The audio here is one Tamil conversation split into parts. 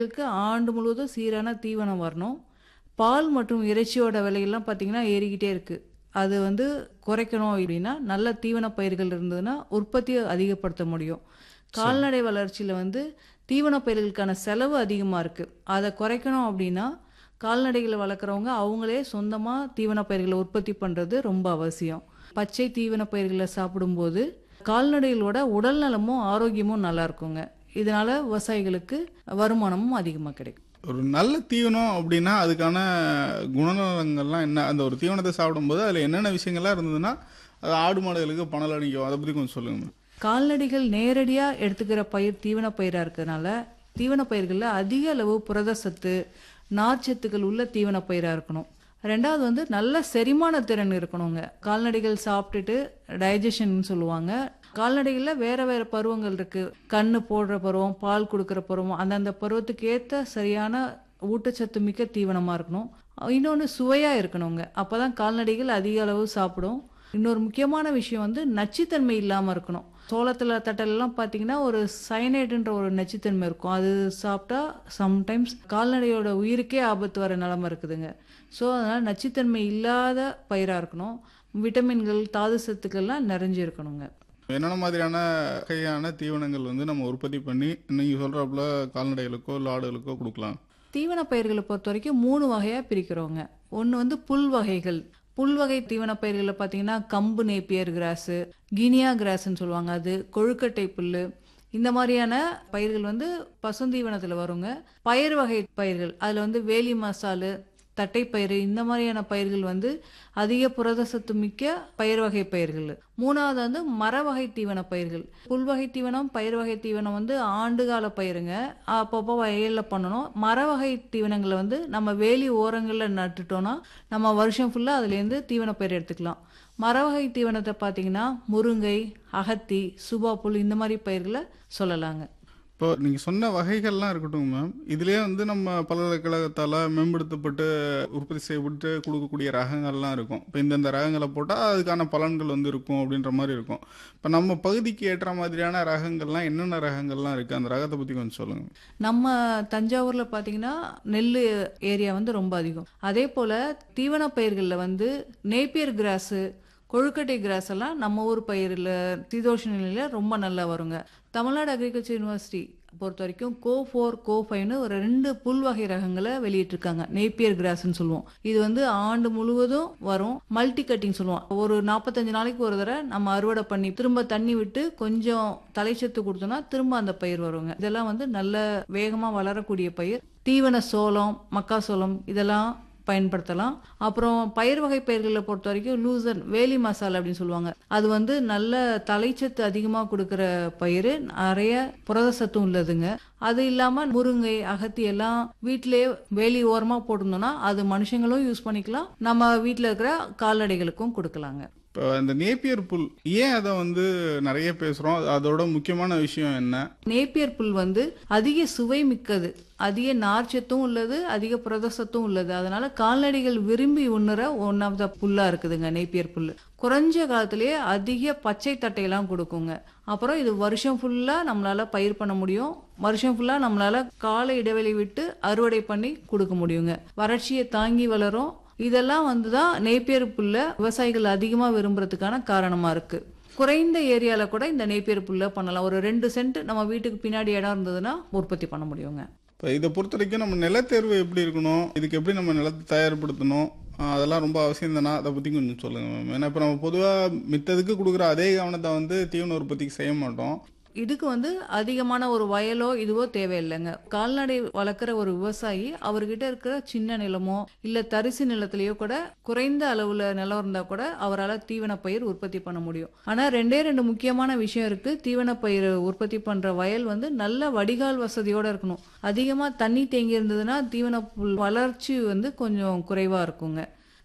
இதுக்கு ஆண்டு முழுவதும் சீரான தீவனம் வரணும் பால் மற்றும் இறைச்சியோட விலையெல்லாம் பார்த்தீங்கன்னா ஏறிக்கிட்டே இருக்கு அது வந்து குறைக்கணும் அப்படின்னா நல்ல தீவன பயிர்கள் இருந்ததுன்னா உற்பத்தியை அதிகப்படுத்த முடியும் கால்நடை வளர்ச்சியில் வந்து தீவன பயிர்களுக்கான செலவு அதிகமாக இருக்குது அதை குறைக்கணும் அப்படின்னா கால்நடைகளை வளர்க்குறவங்க அவங்களே சொந்தமாக தீவன பயிர்களை உற்பத்தி பண்ணுறது ரொம்ப அவசியம் பச்சை தீவன பயிர்களை சாப்பிடும்போது கால்நடைகளோட உடல் நலமும் ஆரோக்கியமும் நல்லா இருக்குங்க இதனால விவசாயிகளுக்கு வருமானமும் அதிகமாக கிடைக்கும் ஒரு நல்ல தீவனம் அப்படின்னா அதுக்கான குணநலங்கள்லாம் என்ன அந்த ஒரு தீவனத்தை சாப்பிடும்போது அதில் என்னென்ன விஷயங்கள்லாம் இருந்ததுன்னா அது ஆடு மாடுகளுக்கு பணல் அடிக்கும் அதை பற்றி கொஞ்சம் சொல்லுங்க மேம் கால்நடைகள் நேரடியாக எடுத்துக்கிற பயிர் தீவன பயிராக இருக்கிறதுனால தீவன பயிர்களில் அதிக அளவு புரத சத்து நார்ச்சத்துக்கள் உள்ள தீவன பயிராக இருக்கணும் ரெண்டாவது வந்து நல்ல செரிமான திறன் இருக்கணுங்க கால்நடைகள் சாப்பிட்டுட்டு டைஜஷன் சொல்லுவாங்க கால்நடைகளில் வேற வேற பருவங்கள் இருக்கு கண்ணு போடுற பருவம் பால் கொடுக்குற பருவம் அந்தந்த பருவத்துக்கு ஏற்ற சரியான ஊட்டச்சத்து மிக்க தீவனமாக இருக்கணும் இன்னொன்று சுவையாக இருக்கணுங்க அப்போ தான் கால்நடைகள் அதிக அளவு சாப்பிடும் இன்னொரு முக்கியமான விஷயம் வந்து நச்சுத்தன்மை இல்லாமல் இருக்கணும் சோளத்தில் தட்டலெல்லாம் பார்த்தீங்கன்னா ஒரு சயனைடுன்ற ஒரு நச்சுத்தன்மை இருக்கும் அது சாப்பிட்டா சம்டைம்ஸ் கால்நடையோட உயிருக்கே ஆபத்து வர நிலமை இருக்குதுங்க ஸோ அதனால் நச்சுத்தன்மை இல்லாத பயிராக இருக்கணும் விட்டமின்கள் தாது சத்துக்கள்லாம் நிறைஞ்சு இருக்கணுங்க என்னென்ன மாதிரியான வகையான தீவனங்கள் வந்து நம்ம உற்பத்தி பண்ணி நீங்கள் சொல்கிறப்பல கால்நடைகளுக்கோ இல்லை ஆடுகளுக்கோ கொடுக்கலாம் தீவன பயிர்களை பொறுத்த வரைக்கும் மூணு வகையாக பிரிக்கிறோங்க ஒன்று வந்து புல் வகைகள் புல் வகை தீவன பயிர்களில் பார்த்தீங்கன்னா கம்பு நேப்பியர் கிராஸு கினியா கிராஸ்ன்னு சொல்லுவாங்க அது கொழுக்கட்டை புல் இந்த மாதிரியான பயிர்கள் வந்து பசுந்தீவனத்தில் வருங்க பயிர் வகை பயிர்கள் அதில் வந்து வேலி மசாலு தட்டைப்பயிறு இந்த மாதிரியான பயிர்கள் வந்து அதிக புரத சத்து மிக்க பயிர் வகை பயிர்கள் மூணாவது வந்து மர வகை தீவன பயிர்கள் புல் வகை தீவனம் பயிர் வகை தீவனம் வந்து ஆண்டுகால பயிருங்க அப்பப்போ வயலில் பண்ணணும் மர வகை தீவனங்களை வந்து நம்ம வேலி ஓரங்களில் நட்டுட்டோம்னா நம்ம வருஷம் ஃபுல்லாக அதுலேருந்து தீவன பயிர் எடுத்துக்கலாம் மர வகை தீவனத்தை பார்த்தீங்கன்னா முருங்கை அகத்தி சுபா புல் இந்த மாதிரி பயிர்களை சொல்லலாங்க இப்போ நீங்கள் சொன்ன வகைகள்லாம் இருக்கட்டும் மேம் இதுலேயே வந்து நம்ம பல்கலைக்கழகத்தால் மேம்படுத்தப்பட்டு உற்பத்தி செய்யப்பட்டு கொடுக்கக்கூடிய ரகங்கள்லாம் இருக்கும் இப்போ இந்தந்த ரகங்களை போட்டால் அதுக்கான பலன்கள் வந்து இருக்கும் அப்படின்ற மாதிரி இருக்கும் இப்போ நம்ம பகுதிக்கு ஏற்ற மாதிரியான ரகங்கள்லாம் என்னென்ன ரகங்கள்லாம் இருக்குது அந்த ரகத்தை பற்றி கொஞ்சம் சொல்லுங்கள் நம்ம தஞ்சாவூரில் பார்த்தீங்கன்னா நெல் ஏரியா வந்து ரொம்ப அதிகம் அதே போல் தீவன பயிர்களில் வந்து நேப்பியர் கிராஸு கொழுக்கட்டை கிராஸ் எல்லாம் நம்ம ஊர் பயிரில் சீதோஷ நிலையில் ரொம்ப நல்லா வருங்க தமிழ்நாடு அக்ரிகல்ச்சர் யூனிவர்சிட்டி பொறுத்த வரைக்கும் கோ ஃபோர் கோ ஃபைவ்னு ஒரு ரெண்டு புல் வகை ரகங்களை வெளியிட்டிருக்காங்க நேப்பியர் கிராஸ்ன்னு சொல்லுவோம் இது வந்து ஆண்டு முழுவதும் வரும் மல்டி கட்டிங் சொல்லுவோம் ஒரு நாற்பத்தஞ்சு நாளைக்கு ஒரு தடவை நம்ம அறுவடை பண்ணி திரும்ப தண்ணி விட்டு கொஞ்சம் தலைச்சத்து கொடுத்தோம்னா திரும்ப அந்த பயிர் வருங்க இதெல்லாம் வந்து நல்ல வேகமாக வளரக்கூடிய பயிர் தீவன சோளம் மக்காசோளம் இதெல்லாம் பயன்படுத்தலாம் அப்புறம் பயிர் வகை பயிர்களை பொறுத்த வரைக்கும் லூசன் வேலி மசாலா அப்படின்னு சொல்லுவாங்க அது வந்து நல்ல தலைச்சத்து அதிகமாக கொடுக்குற பயிர் நிறைய புரத சத்தும் உள்ளதுங்க அது இல்லாமல் முருங்கை அகத்தி எல்லாம் வீட்டிலேயே வேலி ஓரமாக போட்டிருந்தோம்னா அது மனுஷங்களும் யூஸ் பண்ணிக்கலாம் நம்ம வீட்டில் இருக்கிற கால்நடைகளுக்கும் கொடுக்கலாங்க இப்போ இந்த நேப்பியர் புல் ஏன் அதை வந்து நிறைய பேசுகிறோம் அதோட முக்கியமான விஷயம் என்ன நேப்பியர் புல் வந்து அதிக சுவை மிக்கது அதிக நார்ச்சத்தும் உள்ளது அதிக புரதசத்தும் உள்ளது அதனால கால்நடைகள் விரும்பி உண்ணுற ஒன் ஆஃப் த புல்லா இருக்குதுங்க நேப்பியர் புல் குறைஞ்ச காலத்திலேயே அதிக பச்சை தட்டையெல்லாம் கொடுக்குங்க அப்புறம் இது வருஷம் ஃபுல்லா நம்மளால பயிர் பண்ண முடியும் வருஷம் ஃபுல்லா நம்மளால கால இடைவெளி விட்டு அறுவடை பண்ணி கொடுக்க முடியுங்க வறட்சியை தாங்கி வளரும் இதெல்லாம் வந்து தான் நேப்பியர் புல்ல விவசாயிகள் அதிகமாக விரும்புறதுக்கான காரணமாக இருக்கு குறைந்த ஏரியால கூட இந்த நேப்பியர் புல்ல பண்ணலாம் ஒரு ரெண்டு சென்ட் நம்ம வீட்டுக்கு பின்னாடி இடம் இருந்ததுன்னா உற்பத்தி பண்ண முடியுங்க இப்போ இதை பொறுத்த வரைக்கும் நம்ம நிலத்தேர்வு எப்படி இருக்கணும் இதுக்கு எப்படி நம்ம நிலத்தை தயார்படுத்தணும் ஆஹ் அதெல்லாம் ரொம்ப அவசியம் தானே அதை பற்றி கொஞ்சம் சொல்லுங்கள் மேம் ஏன்னா இப்போ நம்ம பொதுவாக மித்ததுக்கு கொடுக்குற அதே கவனத்தை வந்து தீவன உற்பத்திக்கு செய்ய மாட்டோம் இதுக்கு வந்து அதிகமான ஒரு வயலோ இதுவோ தேவையில்லைங்க கால்நடை வளர்க்குற ஒரு விவசாயி அவர்கிட்ட இருக்கிற சின்ன நிலமோ இல்ல தரிசு நிலத்திலேயோ கூட குறைந்த அளவுல நிலம் இருந்தா கூட அவரால் தீவன பயிர் உற்பத்தி பண்ண முடியும் ஆனா ரெண்டே ரெண்டு முக்கியமான விஷயம் இருக்கு தீவன பயிர் உற்பத்தி பண்ற வயல் வந்து நல்ல வடிகால் வசதியோட இருக்கணும் அதிகமா தண்ணி தேங்கி இருந்ததுன்னா தீவன புல் வளர்ச்சி வந்து கொஞ்சம் குறைவா இருக்குங்க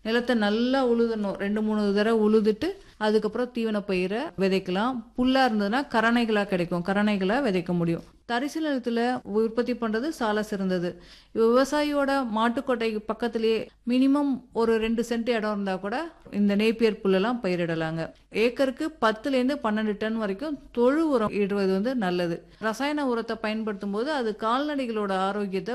நிலத்தை நல்லா உழுதணும் ரெண்டு மூணு தடவை உழுதுட்டு அதுக்கப்புறம் தீவன பயிரை விதைக்கலாம் புல்லா இருந்ததுன்னா கரணைகளா கிடைக்கும் கரணைகளா விதைக்க முடியும் தரிசு நிலத்துல உற்பத்தி பண்றது சால சிறந்தது விவசாயியோட மாட்டுக்கொட்டை பக்கத்திலேயே மினிமம் ஒரு ரெண்டு சென்ட் இடம் இருந்தா கூட இந்த நேப்பியர் புல்லெல்லாம் பயிரிடலாங்க ஏக்கருக்கு பத்துல இருந்து பன்னெண்டு டன் வரைக்கும் தொழு உரம் இடுவது வந்து நல்லது ரசாயன உரத்தை பயன்படுத்தும் போது அது கால்நடைகளோட ஆரோக்கியத்தை